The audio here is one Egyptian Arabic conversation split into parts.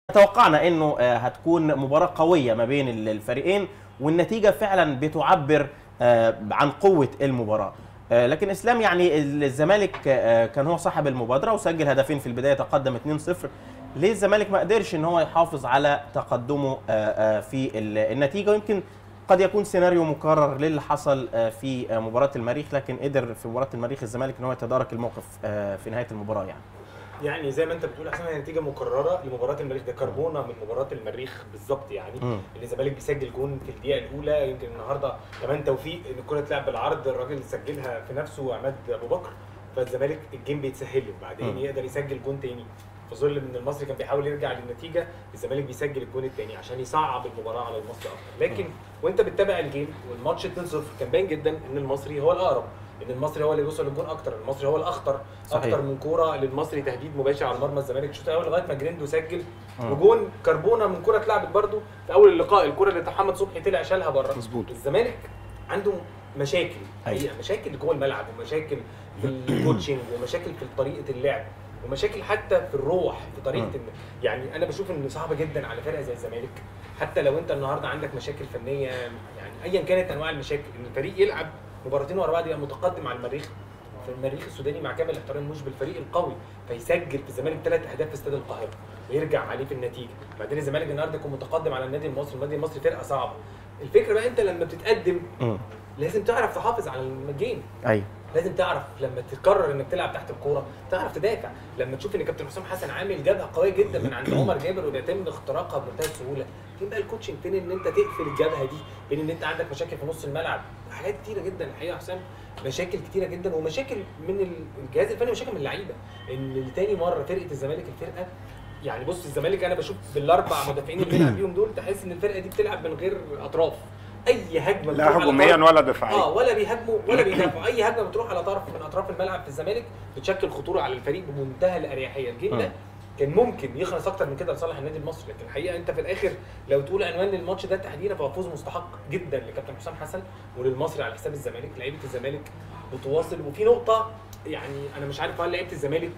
توقعنا انه آه، هتكون مباراه قويه ما بين ال- الفريقين والنتيجه فعلا بتعبر آه، عن قوه المباراه آه، لكن اسلام يعني الزمالك آه، كان هو صاحب المبادره وسجل هدفين في البدايه تقدم 2-0 ليه الزمالك ما قدرش ان هو يحافظ على تقدمه آه، آه، في ال- النتيجه ويمكن قد يكون سيناريو مكرر للي حصل آه، في آه، مباراه المريخ لكن قدر في مباراه المريخ الزمالك ان هو يتدارك الموقف آه، في نهايه المباراه يعني يعني زي ما انت بتقول احسن هي نتيجه مكرره لمباراه المريخ ده كربونه من مباراه المريخ بالظبط يعني مم. اللي الزمالك بيسجل جون في الدقيقه الاولى يمكن النهارده كمان توفيق ان الكره تلعب بالعرض الراجل سجلها في نفسه عماد ابو بكر فالزمالك الجيم بيتسهل له بعدين مم. يقدر يسجل جون تاني في ظل ان المصري كان بيحاول يرجع للنتيجه الزمالك بيسجل الجون الثاني عشان يصعب المباراه على المصري اكتر لكن وانت بتتابع الجيم والماتش 2-0 كان باين جدا ان المصري هو الاقرب ان المصري هو اللي بيوصل للجون اكتر المصري هو الاخطر صحيح. اكتر من كوره للمصري تهديد مباشر على مرمى الزمالك الشوط الاول لغايه ما جريندو سجل مم. وجون كربونه من كوره اتلعبت برده في اول اللقاء الكوره اللي محمد صبحي طلع شالها بره مظبوط. الزمالك عنده مشاكل أيوة. حقيقه مشاكل جوه الملعب ومشاكل في الكوتشنج ومشاكل في طريقه اللعب ومشاكل حتى في الروح في طريقه مم. إن يعني انا بشوف ان صعبه جدا على فرقه زي الزمالك حتى لو انت النهارده عندك مشاكل فنيه يعني ايا كانت انواع المشاكل ان الفريق يلعب مباراتين ورا بعض يبقى متقدم على المريخ في المريخ السوداني مع كامل الاحترام مش بالفريق القوي فيسجل في الزمالك ثلاث اهداف في استاد القاهره ويرجع عليه في النتيجه بعدين الزمالك النهارده يكون متقدم على النادي المصري النادي المصري فرقه صعبه الفكره بقى انت لما بتتقدم مم. لازم تعرف تحافظ على الجيم ايوه لازم تعرف لما تقرر انك تلعب تحت الكوره تعرف تدافع لما تشوف ان كابتن حسام حسن عامل جبهه قويه جدا من عند عمر جابر وبيتم اختراقها بمنتهى السهوله فين بقى الكوتشنج فين ان انت تقفل الجبهه دي بين ان انت عندك مشاكل في نص الملعب حاجات كتيره جدا الحقيقه يا حسام مشاكل كتيره جدا ومشاكل من الجهاز الفني ومشاكل من اللعيبه ان لتاني مره فرقه الزمالك الفرقه يعني بص الزمالك انا بشوف بالاربع مدافعين اللي بيلعب بيهم دول تحس ان الفرقه دي بتلعب من غير اطراف اي هجمه لا بتروح على هجوميا طرف- ولا دفاعيا اه ولا بيهاجموا ولا بيدافعوا اي هجمه بتروح على طرف من اطراف الملعب في الزمالك بتشكل خطوره على الفريق بمنتهى الاريحيه الجيم ده مم. كان ممكن يخلص اكتر من كده لصالح النادي المصري لكن الحقيقه انت في الاخر لو تقول عنوان للماتش ده تحديدا فهو فوز مستحق جدا لكابتن حسام حسن وللمصري على حساب الزمالك لعيبه الزمالك بتواصل وفي نقطه يعني انا مش عارف هل لعيبه الزمالك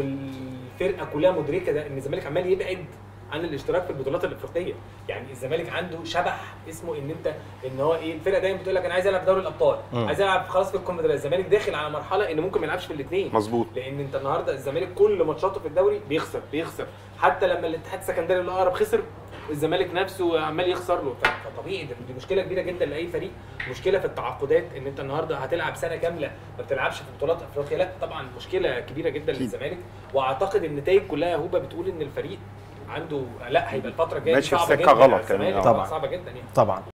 والفرقه كلها مدركه ده ان الزمالك عمال يبعد عن الاشتراك في البطولات الافريقيه يعني الزمالك عنده شبح اسمه ان انت ان هو ايه الفرقه دايما بتقول لك انا عايز العب دوري الابطال مم. عايز العب خلاص في الكونفدراليه الزمالك داخل على مرحله ان ممكن ما يلعبش في الاثنين مظبوط لان انت النهارده الزمالك كل ماتشاته في الدوري بيخسر بيخسر حتى لما الاتحاد السكندري الاقرب خسر الزمالك نفسه عمال يخسر له ف- فطبيعي ده- دي مشكله كبيره جدا لاي فريق مشكله في التعاقدات ان انت النهارده هتلعب سنه كامله ما بتلعبش في بطولات افريقيا لا طبعا مشكله كبيره جدا أكيد. للزمالك واعتقد النتائج كلها يا هوبا بتقول ان الفريق عنده لا هيبقى الفتره الجايه دي ماشي في صعبه سكة جدا غلط على الزمالك، كمان. طبعا. صعبه جدا يعني طبعا